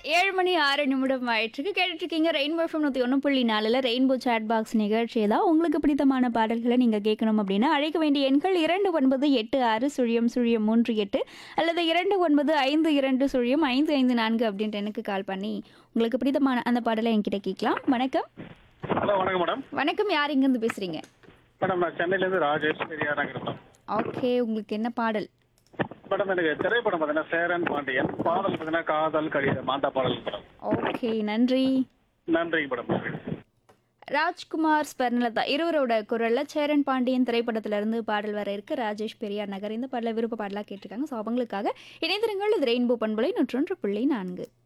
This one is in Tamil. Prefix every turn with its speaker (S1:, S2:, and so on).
S1: ஏழு மணி ஆறு நிமிடம் ஆயிட்டுருக்கு கேட்டுட்டு இருக்கீங்க ரெயின்போ எஃப்எம் நூற்றி ஒன்று புள்ளி நாலில் ரெயின்போ சாட் பாக்ஸ் நிகழ்ச்சியை தான் உங்களுக்கு பிடித்தமான பாடல்களை நீங்கள் கேட்கணும் அப்படின்னா அழைக்க வேண்டிய எண்கள் இரண்டு ஒன்பது எட்டு ஆறு சுழியம் சுழியம் மூன்று எட்டு அல்லது இரண்டு ஒன்பது ஐந்து இரண்டு சுழியம் ஐந்து ஐந்து நான்கு அப்படின்ட்டு எனக்கு கால் பண்ணி உங்களுக்கு பிடித்தமான அந்த பாடலை என்கிட்ட கேட்கலாம் வணக்கம்
S2: ஹலோ வணக்கம் மேடம்
S1: வணக்கம் யார் இங்கேருந்து பேசுகிறீங்க
S2: மேடம் நான் சென்னையிலேருந்து ராஜேஷ் பெரியார் இருக்கிறோம்
S1: ஓகே உங்களுக்கு என்ன பாடல்
S2: மேடம் எனக்கு திரைப்படம் பார்த்தீங்கன்னா சேரன் பாண்டியன் பாடல் பார்த்தீங்கன்னா காதல் கடிதம் மாந்தா பாடல் மேடம்
S1: ஓகே நன்றி
S2: நன்றிங்க மேடம் நன்றி
S1: ராஜ்குமார் ஸ்பர்ணலதா இருவரோட குரல்ல சேரன் பாண்டியன் திரைப்படத்துல இருந்து பாடல் வர இருக்கு ராஜேஷ் பெரியார் நகர் இந்த பாடல விருப்ப பாடலா கேட்டிருக்காங்க ஸோ அவங்களுக்காக இணைந்திருங்கள் இது ரெயின்போ பண்பலை நூற்றொன்று புள்ளி நான்கு